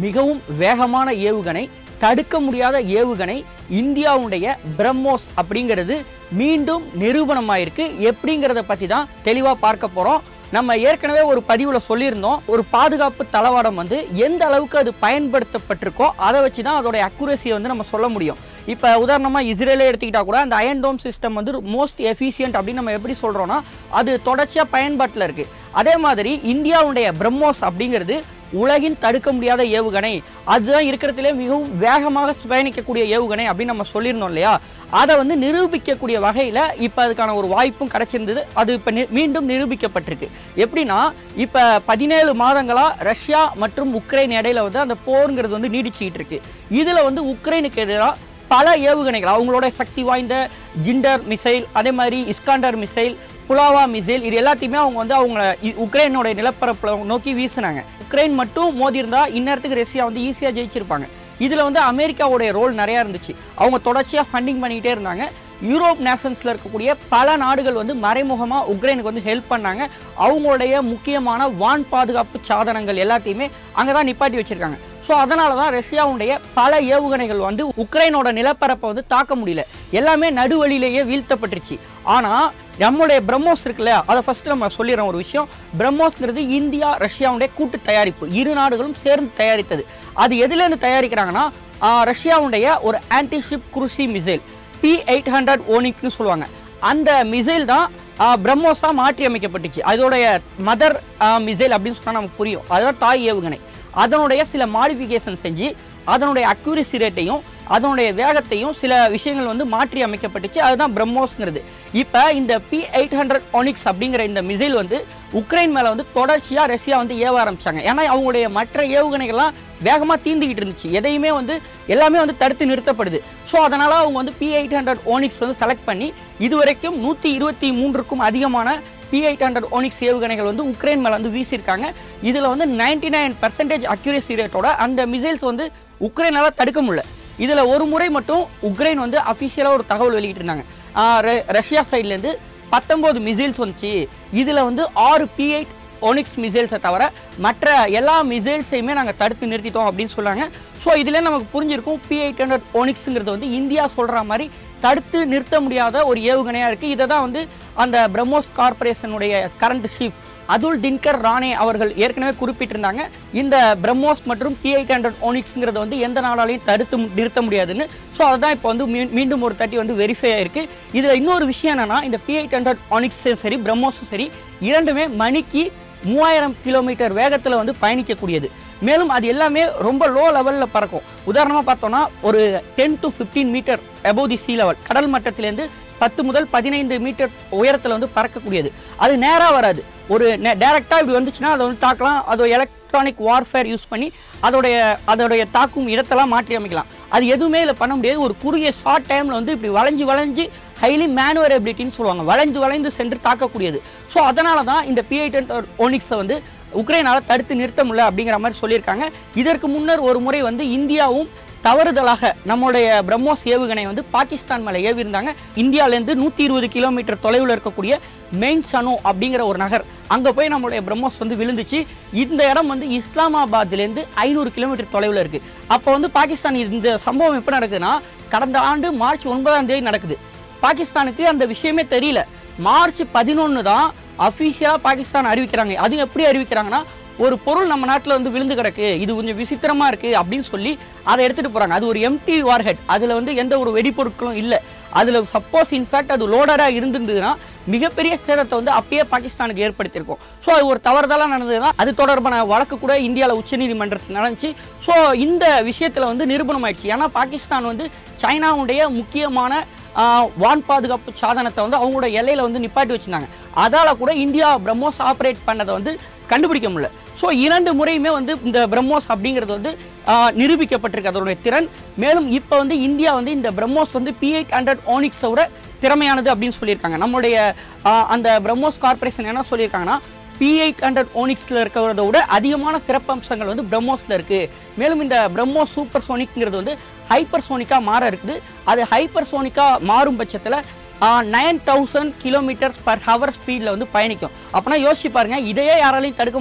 மிகவும் வேகமான ஏவுகணை தடுக்க முடியாத ஏவுகணை இந்தியாவுடைய பிரம்மோஸ் அப்படிங்கிறது மீண்டும் நிரூபணமாயிருக்கு எப்படிங்கிறத பற்றி தான் தெளிவாக பார்க்க போகிறோம் நம்ம ஏற்கனவே ஒரு பதிவில் சொல்லியிருந்தோம் ஒரு பாதுகாப்பு தளவாடம் வந்து எந்த அளவுக்கு அது பயன்படுத்தப்பட்டிருக்கோ அதை வச்சு தான் அதோட அக்குரேசியை வந்து நம்ம சொல்ல முடியும் இப்போ உதாரணமாக இஸ்ரேலே எடுத்துக்கிட்டா கூட அந்த அயன் டோம் சிஸ்டம் வந்து மோஸ்ட் எஃபிஷியன்ட் அப்படின்னு நம்ம எப்படி சொல்கிறோன்னா அது தொடர்ச்சியாக பயன்பாட்டில் இருக்குது அதே மாதிரி இந்தியாவுடைய பிரம்மோஸ் அப்படிங்கிறது உலகின் தடுக்க முடியாத ஏவுகணை அதுதான் இருக்கிறதுலே மிகவும் வேகமாக பயணிக்கக்கூடிய ஏவுகணை அப்படின்னு நம்ம சொல்லியிருந்தோம் இல்லையா அதை வந்து நிரூபிக்கக்கூடிய வகையில் இப்போ அதுக்கான ஒரு வாய்ப்பும் கிடைச்சிருந்தது அது இப்போ மீண்டும் நிரூபிக்கப்பட்டிருக்கு எப்படின்னா இப்போ பதினேழு மாதங்களாக ரஷ்யா மற்றும் உக்ரைன் இடையில வந்து அந்த போருங்கிறது வந்து நீடிச்சுக்கிட்டு இருக்கு இதில் வந்து உக்ரைனுக்கு எதிராக பல ஏவுகணைகள் அவங்களோட சக்தி வாய்ந்த ஜிண்டர் மிசைல் அதே மாதிரி இஸ்காண்டர் மிசைல் புலாவா மிசைல் இது எல்லாத்தையுமே அவங்க வந்து அவங்க இ- உக்ரைனோட நிலப்பரப்பில் நோக்கி வீசினாங்க உக்ரைன் மட்டும் மோதி இருந்தா இந்நேரத்துக்கு ரஷ்யா வந்து ஈஸியாக ஜெயிச்சிருப்பாங்க இதில் வந்து அமெரிக்காவுடைய ரோல் நிறையா இருந்துச்சு அவங்க தொடர்ச்சியாக ஃபண்டிங் பண்ணிக்கிட்டே இருந்தாங்க யூரோப் நேஷன்ஸில் இருக்கக்கூடிய பல நாடுகள் வந்து மறைமுகமாக உக்ரைனுக்கு வந்து ஹெல்ப் பண்ணாங்க அவங்களுடைய முக்கியமான வான் பாதுகாப்பு சாதனங்கள் எல்லாத்தையுமே அங்கே தான் நிப்பாட்டி வச்சிருக்காங்க ஸோ அதனால தான் ரஷ்யாவுடைய பல ஏவுகணைகள் வந்து உக்ரைனோட நிலப்பரப்பை வந்து தாக்க முடியல எல்லாமே நடுவழியிலேயே வீழ்த்தப்பட்டுருச்சு ஆனால் நம்மளுடைய பிரம்மோஸ் இருக்குல்ல அதை ஃபர்ஸ்ட் நம்ம சொல்லிடுறோம் ஒரு விஷயம் பிரம்மோஸ்ங்கிறது இந்தியா ரஷ்யாவுடைய கூட்டு தயாரிப்பு இரு நாடுகளும் சேர்ந்து தயாரித்தது அது எதுலேருந்து தயாரிக்கிறாங்கன்னா ஆஹ், ரஷ்யாவுடைய ஒரு antiship cruise missile P eight hundred ஓனிக்னு சொல்லுவாங்க அந்த மிசைல் தான் ஆஹ், பிரம்மோஸா மாற்றி அமைக்கப்பட்டுச்சு அதோடைய மதர் மிசைல் அப்படின்னு சொன்னா நமக்கு புரியும் அதுதான் தாய் ஏவுகணை அதனுடைய சில மாடிஃபிகேஷன் செஞ்சு அதனுடைய அக்யூரசி ரேட்டையும் அதனுடைய வேகத்தையும் சில விஷயங்கள் வந்து மாற்றி அமைக்கப்பட்டுச்சு அதுதான் பிரம்மோஸ்ங்கிறது இப்போ இந்த பி எயிட் ஹண்ட்ரட் ஒனிக்ஸ் அப்படிங்கிற இந்த மிசைல் வந்து உக்ரைன் மேலே வந்து தொடர்ச்சியாக ரஷ்யா வந்து ஏவ ஆரம்பிச்சாங்க ஏன்னா அவங்களுடைய மற்ற ஏவுகணைகள்லாம் வேகமாக தீந்துக்கிட்டு இருந்துச்சு எதையுமே வந்து எல்லாமே வந்து தடுத்து நிறுத்தப்படுது ஸோ அதனால் அவங்க வந்து பி எயிட் ஹண்ட்ரட் ஓனிக்ஸ் வந்து செலக்ட் பண்ணி இதுவரைக்கும் நூற்றி இருபத்தி மூன்றுக்கும் அதிகமான பி எயிட் ஹண்ட்ரட் ஓனிக்ஸ் ஏவுகணைகள் வந்து உக்ரைன் மேலே வந்து வீசியிருக்காங்க இதில் வந்து நைன்டி நைன் பர்சன்டேஜ் அக்யூரேசி ரேட்டோட அந்த மிசைல்ஸ் வந்து உக்ரைனால் தடுக்க முடியல இதில் ஒரு முறை மட்டும் உக்ரைன் வந்து அஃபிஷியலாக ஒரு தகவல் வெளியிட்டிருந்தாங்க ஆஹ் ர- ரஷ்யா சைட்லேருந்து பத்தொம்போது மிசைல்ஸ் வந்துச்சு இதில் வந்து ஆறு பி எயிட் ஓனிக்ஸ் மிசைல்ஸை தவிர மற்ற எல்லா மிசைல்ஸையுமே நாங்கள் தடுத்து நிறுத்திட்டோம் அப்படின்னு சொன்னாங்க ஸோ இதில் நமக்கு புரிஞ்சிருக்கும் பி எயிட் ஹண்ட்ரட் ஓனிக்ஸுங்கிறது வந்து இந்தியா சொல்கிற மாதிரி தடுத்து நிறுத்த முடியாத ஒரு ஏவுகணையாக இருக்குது இதை தான் வந்து அந்த பிரம்மோஸ் கார்பரேஷனுடைய கரண்ட் சீஃப் அதுல் தின்கர் ராணே அவர்கள் ஏற்கனவே குறிப்பிட்டிருந்தாங்க இந்த பிரம்மோஸ் மற்றும் பி எயிட் ஹண்ட்ரட் ஓனிக்ஸ்ங்கிறத வந்து எந்த நாளாலையும் தடுத்து மு- நிறுத்த முடியாதுன்னு ஸோ அதுதான் இப்போ வந்து மீ- மீண்டும் ஒரு தட்டி வந்து வெரிஃபை ஆயிருக்கு இதில் இன்னொரு விஷயம் என்னன்னா இந்த பி எயிட் ஹண்ட்ரட் ஆனிக்ஸும் சரி பிரம்மோஸும் சரி இரண்டுமே மணிக்கு மூவாயிரம் கிலோமீட்டர் வேகத்தில் வந்து பயணிக்கக்கூடியது மேலும் அது எல்லாமே ரொம்ப லோ லெவலில் பறக்கும் உதாரணமாக பார்த்தோம்னா ஒரு ten to 15 metre above the sea level கடல் மட்டத்திலேருந்து பத்து முதல் பதினைந்து மீட்டர் உயரத்தில் வந்து பறக்கக்கூடியது அது நேராக வராது ஒரு டேரெக்டாக இப்படி வந்துச்சுன்னா அதை வந்து தாக்கலாம் அது எலக்ட்ரானிக் வார்ஃபேர் யூஸ் பண்ணி அதோடைய அதோடைய தாக்கும் இடத்தெல்லாம் மாற்றி அமைக்கலாம் அது எதுவுமே இதில் பண்ண முடியாது ஒரு குறுகிய ஷார்ட் டைமில் வந்து இப்படி வளைஞ்சு வளைஞ்சு ஹைலி மேனுவரபிலிட்டின்னு சொல்லுவாங்க வளைந்து வளைந்து சென்று தாக்கக்கூடியது ஸோ அதனால தான் இந்த பி எயிட் ஓனிக்ஸை வந்து உக்ரைனால் தடுத்து நிறுத்த முடியல அப்படிங்கிற மாதிரி சொல்லியிருக்காங்க இதற்கு முன்னர் ஒரு முறை வந்து இந்தியாவும் தவறுதலாக நம்மளுடைய பிரம்மோஸ் ஏவுகணை வந்து பாகிஸ்தான் மேலே ஏவிருந்தாங்க இந்தியாவிலேருந்து நூற்றி இருபது கிலோமீட்டர் தொலைவில் இருக்கக்கூடிய மெயின் சனோ அப்படிங்கிற ஒரு நகர் அங்கே போய் நம்மளுடைய பிரம்மோஸ் வந்து விழுந்துச்சு இந்த இடம் வந்து இஸ்லாமாபாத்லேருந்து ஐநூறு கிலோமீட்டர் தொலைவில் இருக்குது அப்போ வந்து பாகிஸ்தான் இந்த சம்பவம் எப்போ நடக்குதுன்னா கடந்த ஆண்டு மார்ச் ஒன்பதாம் தேதி நடக்குது பாகிஸ்தானுக்கு அந்த விஷயமே தெரியல மார்ச் பதினொன்று தான் அஃபீஷியலாக பாகிஸ்தான் அறிவிக்கிறாங்க அது எப்படி அறிவிக்கிறாங்கன்னா ஒரு பொருள் நம்ம நாட்டில் வந்து விழுந்து கிடக்கு இது கொஞ்சம் விசித்திரமா இருக்கு அப்படின்னு சொல்லி அதை எடுத்துட்டு போறாங்க அது ஒரு எம்டி வார்ஹெட் அதுல வந்து எந்த ஒரு வெடிப்பொருட்களும் இல்லை அதுல சப்போஸ் இன்ஃபேக்ட் அது லோடரா இருந்திருந்ததுன்னா மிகப்பெரிய சேதத்தை வந்து அப்பயே பாகிஸ்தானுக்கு ஏற்படுத்தியிருக்கும் ஸோ அது ஒரு தவறுதலாக நடந்ததுதான் அது தொடர்பான வழக்கு கூட இந்தியாவில் உச்சநீதிமன்றத்தில் நடந்துச்சு ஸோ இந்த விஷயத்தில் வந்து நிரூபணம் ஆயிடுச்சு ஏன்னா பாகிஸ்தான் வந்து சைனாவுடைய முக்கியமான ஆஹ், வான் பாதுகாப்பு சாதனத்தை வந்து அவங்களோட எல்லையில வந்து நிப்பாட்டி வச்சிருந்தாங்க அதால கூட இந்தியா பிரம்மோஸ் ஆப்ரேட் பண்ணதை வந்து கண்டுபிடிக்க முடியல ஸோ இரண்டு முறையுமே வந்து இந்த பிரம்மோஸ் அப்படிங்கிறது வந்து ஆஹ், நிரூபிக்கப்பட்டிருக்கு அதனுடைய திறன் மேலும் இப்போ வந்து இந்தியா வந்து இந்த பிரம்மோஸ் வந்து பி எயிட் ஹண்ட்ரட் ஓனிக்ஸை விட திறமையானது அப்படின்னு சொல்லியிருக்காங்க நம்மளுடைய ஆஹ், அந்த பிரம்மோஸ் கார்பரேஷன் என்ன சொல்லியிருக்காங்கன்னா பி எயிட் ஹண்ட்ரட் ஓனிக்ஸில் இருக்கிறத விட அதிகமான சிறப்பம்சங்கள் வந்து பிரம்மோஸில் இருக்குது மேலும் இந்த பிரம்மோஸ் சூப்பர் சோனிக்ங்கிறது வந்து ஹைப்பர் சோனிக்காக மாற இருக்குது அது ஹைப்பர் சோனிக்காக மாறும் பட்சத்தில் nine thousand kilometres per hour ஸ்பீடில் வந்து பயணிக்கும் அப்போனா யோசிச்சு பாருங்க இதையே யாராலையும் தடுக்க முடியல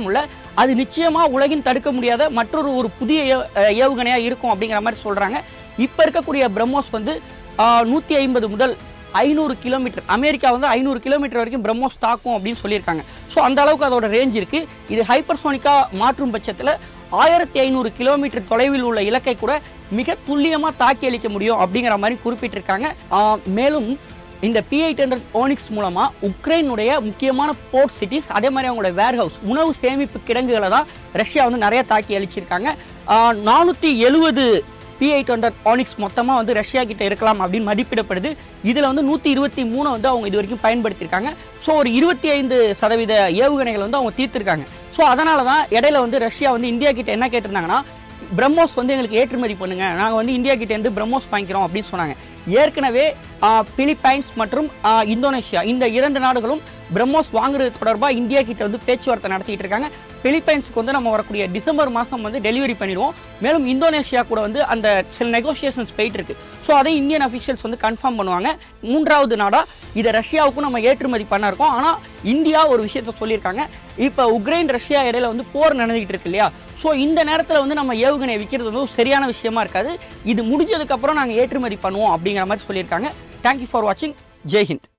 அது நிச்சயமா உலகின் தடுக்க முடியாத மற்றொரு ஒரு புதிய ஏ- அஹ் ஏவுகணையா இருக்கும் அப்படிங்கிற மாதிரி சொல்றாங்க இப்ப இருக்கக்கூடிய பிரம்மோஸ் வந்து நூத்தி ஐம்பது முதல் ஐநூறு கிலோமீட்டர் அமெரிக்கா வந்து ஐநூறு கிலோமீட்டர் வரைக்கும் பிரம்மோஸ் தாக்கும் அப்படின்னு சொல்லியிருக்காங்க ஸோ அந்த அளவுக்கு அதோட ரேஞ்ச் இருக்கு இது ஹைப்பர்சோனிக்கா மாற்றும் பட்சத்தில் ஆயிரத்தி ஐநூறு கிலோமீட்டர் தொலைவில் உள்ள இலக்கை கூட மிக துல்லியமாக தாக்கி அளிக்க முடியும் அப்படிங்கிற மாதிரி குறிப்பிட்டிருக்காங்க ஆஹ் மேலும் இந்த பி எயிட் ஹண்ட்ரட் ஓனிக்ஸ் மூலமா உக்ரைனுடைய முக்கியமான போர்ட் சிட்டிஸ் அதே மாதிரி அவங்களோட வேர்ஹவுஸ் உணவு சேமிப்பு கிடங்குகளை தான் ரஷ்யா வந்து நிறைய தாக்கி அளிச்சிருக்காங்க நானூற்றி எழுவது பி எயிட் ஹண்ட்ரட் ஆனிக்ஸ் மொத்தமாக வந்து ரஷ்யா கிட்ட இருக்கலாம் அப்படின்னு மதிப்பிடப்படுது இதில் வந்து நூற்றி இருபத்தி மூணு வந்து அவங்க இது வரைக்கும் பயன்படுத்தியிருக்காங்க ஸோ ஒரு இருபத்தி ஐந்து சதவீத ஏவுகணைகள் வந்து அவங்க தீர்த்திருக்காங்க ஸோ அதனால தான் இடையில வந்து ரஷ்யா வந்து இந்தியா கிட்ட என்ன கேட்டிருந்தாங்கன்னா பிரம்மோஸ் வந்து எங்களுக்கு ஏற்றுமதி பண்ணுங்க நாங்கள் வந்து இந்தியா கிட்ட இருந்து பிரம்மோஸ் வாங்கிக்கிறோம் அப்படின்னு சொன்னாங்க ஏற்கனவே ஆஹ், பிலிப்பைன்ஸ் மற்றும் ஆஹ், இந்தோனேஷியா இந்த இரண்டு நாடுகளும் பிரம்மோஸ் வாங்குறது தொடர்பாக இந்தியா கிட்ட வந்து பேச்சுவார்த்தை நடத்திட்டு இருக்காங்க பிலிப்பைன்ஸுக்கு வந்து நம்ம வரக்கூடிய டிசம்பர் மாதம் வந்து டெலிவரி பண்ணிடுவோம் மேலும் இந்தோனேஷியா கூட வந்து அந்த சில நெகோசியேஷன்ஸ் போயிட்டு இருக்கு ஸோ அதை இந்தியன் அஃபிஷியல்ஸ் வந்து கன்ஃபார்ம் பண்ணுவாங்க மூன்றாவது நாடா இதை ரஷ்யாவுக்கும் நம்ம ஏற்றுமதி பண்ண இருக்கோம் ஆனால் இந்தியா ஒரு விஷயத்த சொல்லியிருக்காங்க இப்போ உக்ரைன் ரஷ்யா இடையில வந்து போர் நடந்துகிட்டு இருக்கு இல்லையா ஸோ இந்த நேரத்தில் வந்து நம்ம ஏவுகணை விற்கிறது வந்து ஒரு சரியான விஷயமா இருக்காது இது முடிஞ்சதுக்கப்புறம் நாங்கள் ஏற்றுமதி பண்ணுவோம் அப்படிங்கிற மாதிரி சொல்லியிருக்காங்க தேங்க்யூ ஃபார் வாட்சிங் ஜெய்ஹிந்த்